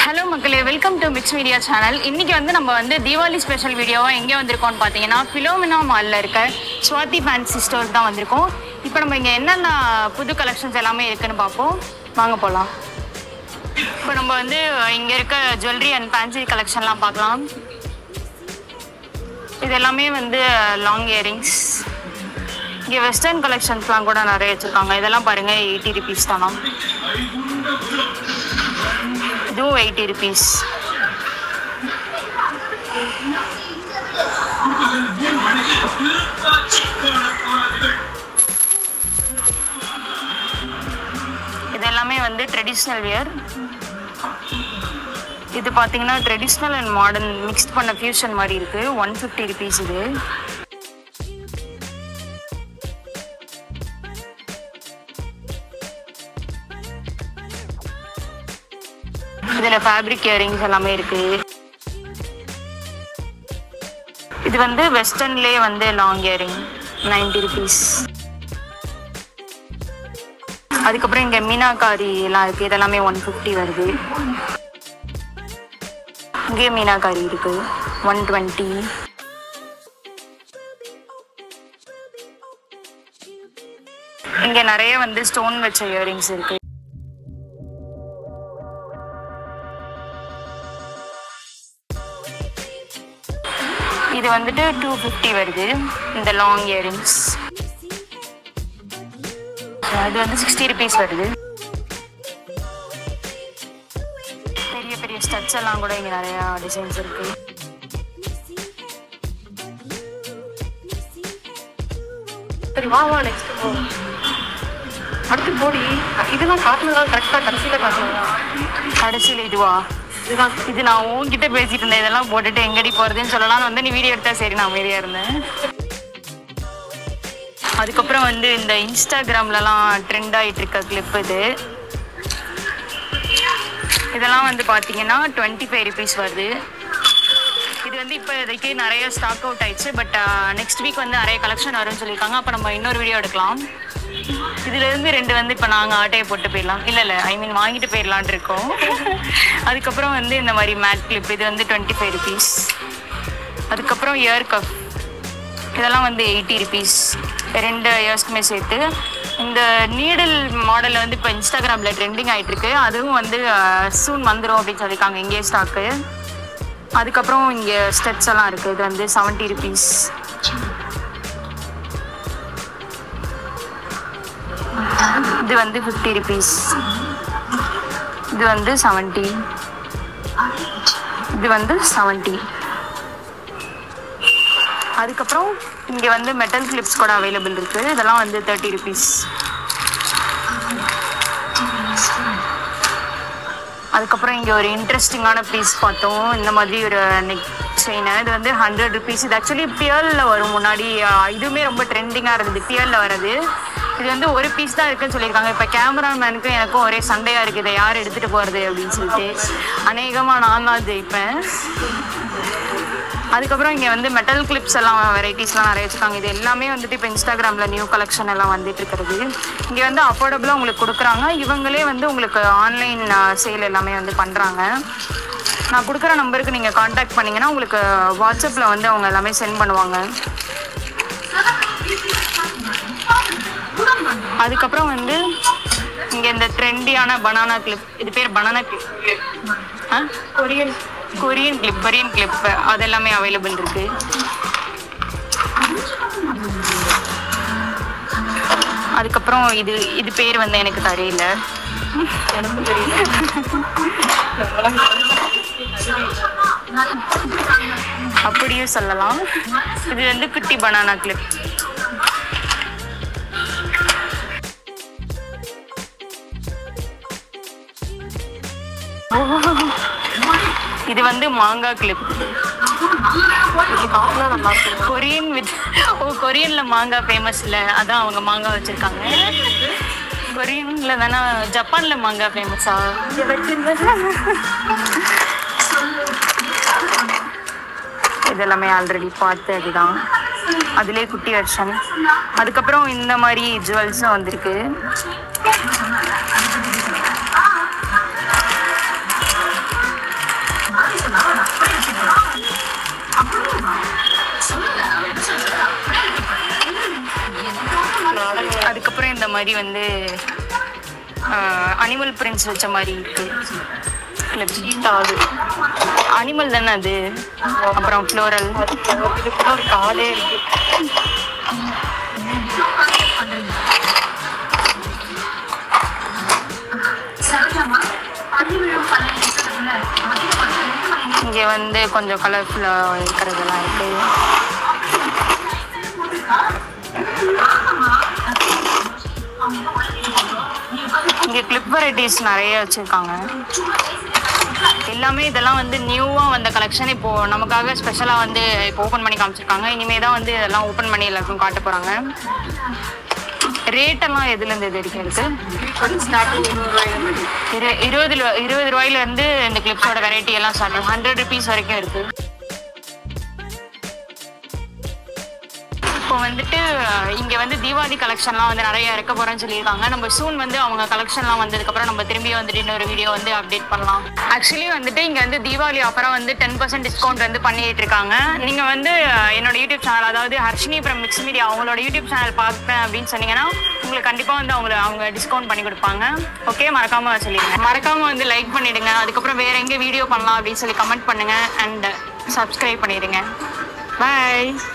hello மக்களே welcome to mix media channel இன்னைக்கு வந்து நம்ம வந்து தீபாவளி ஸ்பெஷல் வீடியோவா எங்கே வந்திருக்கோம்னு பார்த்தீங்கன்னா ஃபிலோமினா மாலில் இருக்க ஸ்வாதி ஃபேன்சி ஸ்டோர் தான் வந்திருக்கோம் இப்போ நம்ம இங்கே என்னென்ன புது கலெக்ஷன்ஸ் எல்லாமே இருக்குன்னு பார்ப்போம் வாங்க போகலாம் இப்போ நம்ம வந்து இங்கே இருக்க ஜுவல்லரி அண்ட் ஃபேன்சி கலெக்ஷன்லாம் பார்க்கலாம் இது எல்லாமே வந்து லாங் இயரிங்ஸ் இங்கே வெஸ்டர்ன் கலெக்ஷன்ஸ்லாம் கூட நிறைய வச்சுருக்காங்க இதெல்லாம் பாருங்கள் எயிட்டி ருபீஸ் தானா இதுவும் எயிட்டி ருபீஸ் இது எல்லாமே வந்து ட்ரெடிஷ்னல் வியர் இது பார்த்தீங்கன்னா ட்ரெடிஷ்னல் அண்ட் மாடர்ன் மிக்ஸ்ட் பண்ண ஃபியூஷன் மாதிரி இருக்கு ஒன் ஃபிஃப்டி ருபீஸ் இது இதில் ஃபேப்ரிக் இயரிங்ஸ் எல்லாமே இருக்கு இது வந்து வெஸ்டர்ன்லேயே வந்து லாங் இயரிங் நைன்டி ருபீஸ் அதுக்கப்புறம் இங்கே மீனாக்காரி எல்லாம் இருக்கு இதெல்லாமே ஒன் ஃபிஃப்டி வருது இங்கே மீனாக்காரி இருக்கு ஒன் டுவெண்ட்டி இங்கே நிறைய வந்து ஸ்டோன் வச்ச இயரிங்ஸ் இருக்கு இது வந்துட்டு டூ ஃபிஃப்டி வருது இந்த லாங் இயரிங்ஸ் இது வந்து சிக்ஸ்டி ருபீஸ் வருது பெரிய பெரிய ஸ்டட்ஸ் எல்லாம் கூட இங்கே நிறையா டிசைன்ஸ் இருக்கு சரி வா வா நெக்ஸ்ட் போ அடுத்து போடி இதெல்லாம் காட்டினதான் கரெக்டாக கடைசியில் காட்டணும் கடைசியில் இதுவா இதுதான் இது நான் உன்கிட்ட பேசிட்டு இருந்தேன் இதெல்லாம் போட்டுட்டு எங்கடி போறதுன்னு சொல்லலாம்னு வந்து நீ வீடியோ எடுத்தா சரி நான் அமைதியா இருந்தேன் அதுக்கப்புறம் வந்து இந்த இன்ஸ்டாகிராம்லலாம் ட்ரெண்ட் ஆயிட்டு இருக்க கிளிப் இது இதெல்லாம் வந்து பார்த்தீங்கன்னா டுவெண்ட்டி ஃபைவ் ருபீஸ் வருது இது வந்து இப்போ இதுக்கு நிறைய ஸ்டாக் அவுட் ஆயிடுச்சு பட் நெக்ஸ்ட் வீக் வந்து நிறைய கலெக்ஷன் வரும்னு சொல்லியிருக்காங்க அப்போ நம்ம இன்னொரு வீடியோ எடுக்கலாம் இதுல இருந்து ரெண்டு வந்து இப்போ நாங்கள் ஆட்டையை போட்டு போயிடலாம் இல்லை இல்லை ஐ மீன் வாங்கிட்டு போயிடலான் இருக்கோம் அதுக்கப்புறம் வந்து இந்த மாதிரி மேட் கிளிப் இது வந்து டுவெண்ட்டி ஃபைவ் ருபீஸ் அதுக்கப்புறம் இயர் கப் இதெல்லாம் வந்து எயிட்டி ருபீஸ் ரெண்டு இயர்ஸ்க்குமே சேர்த்து இந்த நீடில் மாடல் வந்து இப்போ இன்ஸ்டாகிராமில் ட்ரெண்டிங் ஆயிட்டு இருக்கு அதுவும் வந்து சூன் வந்துடும் அப்படின்னு சொல்லியிருக்காங்க இங்கே ஸ்டாக்கு அதுக்கப்புறம் இங்கே ஸ்டெப்ஸ் எல்லாம் இருக்குது இது வந்து செவன்ட்டி ருபீஸ் இது வந்து ஃபிஃப்டி ருபீஸ் இது வந்து செவன்ட்டி இது வந்து செவன்ட்டி அதுக்கப்புறம் இங்கே வந்து மெட்டல் கிளிப்ஸ் கூட அவைலபிள் இருக்கு இதெல்லாம் வந்து தேர்ட்டி ருபீஸ் அதுக்கப்புறம் இங்கே ஒரு இன்ட்ரெஸ்டிங்கான பீஸ் பார்த்தோம் இந்த மாதிரி ஒரு நெக் செயின் இது வந்து ஹண்ட்ரட் ருபீஸ் இது ஆக்சுவலி பியரில் வரும் முன்னாடி அஹ், இதுவுமே ரொம்ப ட்ரெண்டிங்காக இருந்தது பியரில் வர்றது இது வந்து ஒரு பீஸ் தான் இருக்குன்னு சொல்லியிருக்காங்க இப்போ கேமராமேனுக்கும் எனக்கும் ஒரே சண்டையாக இருக்குது இதை யார் எடுத்துகிட்டு போகிறது அப்படின்னு சொல்லிட்டு அநேகமாக நான் தான் ஜெயிப்பேன் அதுக்கப்புறம் இங்கே வந்து மெட்டல் கிளிப்ஸ் எல்லாம் வெரைட்டிஸ்லாம் நிறைய வச்சுருக்காங்க இது எல்லாமே வந்துட்டு இப்போ இன்ஸ்டாகிராமில் நியூ கலெக்ஷன் எல்லாம் வந்துட்டு இருக்கிறது இங்கே வந்து அஃபோர்டபுளாக உங்களுக்கு கொடுக்குறாங்க இவங்களே வந்து உங்களுக்கு ஆன்லைன் சேல் எல்லாமே வந்து பண்ணுறாங்க நான் கொடுக்குற நம்பருக்கு நீங்கள் காண்டாக்ட் பண்ணிங்கன்னா உங்களுக்கு வாட்ஸ்அப்பில் வந்து அவங்க எல்லாமே சென்ட் பண்ணுவாங்க அதுக்கப்புறம் வந்து இங்கே இந்த ட்ரெண்டியான பனானா கிளிப் இது பேர் பனானா கிளிப் ஆ Korean Korean clip Korean clip அது எல்லாமே அவைலபிள் இருக்கு அதுக்கப்புறம் இது இது பேர் வந்து எனக்கு தெரியல எனக்கு தெரியல அப்படியும் சொல்லலாம் இது வந்து குட்டி பனானா கிளிப் இது வந்து மாங்காய் கிளிப் இது காட்டினா நல்லா இருக்கும் கொரியன் வித் ஓ கொரியன்ல மாங்காய் ஃபேமஸ் இல்ல அதான் அவங்க மாங்காய் வச்சிருக்காங்க கொரியன்ல தானே ஜப்பான்ல மாங்காய் ஃபேமஸா இதெல்லாமே ஆல்ரெடி பார்த்து அதுதான் அதுலேயே குட்டி வெர்ஷன் அதுக்கப்புறம் இந்த மாதிரி ஜுவல்ஸும் வந்திருக்கு மாதிரி வந்து அனிமல் பிரிண்ட்ஸ் வச்ச மாதிரி இருக்கு கிளிப்ஸ் சீட்டா அது அனிமல் தானே அது அப்புறம் ஃப்ளோரல் இதுக்குள்ள ஒரு காலே இருக்கு இங்கே வந்து கொஞ்சம் கலர்ஃபுல்லாக இருக்கிறதெல்லாம் இருக்கு இங்கே கிளிப் வெரைட்டிஸ் நிறைய வச்சுருக்காங்க எல்லாமே இதெல்லாம் வந்து நியூவாக வந்த கலெக்ஷன் இப்போ நமக்காக ஸ்பெஷலாக வந்து இப்போ ஓப்பன் பண்ணி காமிச்சிருக்காங்க இனிமே தான் வந்து இதெல்லாம் ஓப்பன் பண்ணி எல்லாருக்கும் காட்ட போகிறாங்க ரேட்டெல்லாம் எதுலேருந்து இது வரைக்கும் இருக்குது ஸ்டார்டிங் இருபது ரூபாயில இரு இருபது ரூபா- இருபது ரூபாயில இருந்து இந்த கிளிப்ஸோட வெரைட்டி எல்லாம் ஸ்டார்ட் ஹண்ட்ரட் ருபீஸ் வரைக்கும் இருக்கு இப்போ வந்துட்டு அஹ், இங்க வந்து தீபாவளி கலெக்ஷன்லாம் வந்து நிறைய இருக்க போறேன்னு சொல்லியிருக்காங்க நம்ம சூன் வந்து அவங்க கலெக்ஷன்லாம் வந்ததுக்கப்புறம் நம்ம திரும்பி வந்துட்டு இன்னொரு வீடியோ வந்து அப்டேட் பண்ணலாம் ஆக்சுவலி வந்துட்டு இங்க வந்து தீபாவளி ஆஃபரா வந்து டென் பர்சன்ட் டிஸ்கவுண்ட் வந்து பண்ணிட்டு இருக்காங்க நீங்க வந்து அஹ், என்னோட யூடியூப் சேனல் அதாவது ஹர்ஷினி ஃப்ரம் மிக்ஸ் மீடியா அவங்களோட யூடியூப் சேனல் பார்ப்பேன் அப்படின்னு சொன்னீங்கன்னா உங்களுக்கு கண்டிப்பா வந்து அவங்கள அவங்க டிஸ்கவுண்ட் பண்ணி கொடுப்பாங்க ஓகே மறக்காம சொல்லிடுங்க மறக்காம வந்து லைக் பண்ணிடுங்க அதுக்கப்புறம் வேற எங்க வீடியோ பண்ணலாம் அப்படின்னு சொல்லி கமெண்ட் பண்ணுங்க அண்ட் சப்ஸ்கிரைப் பண்ணிடுங்க பாய்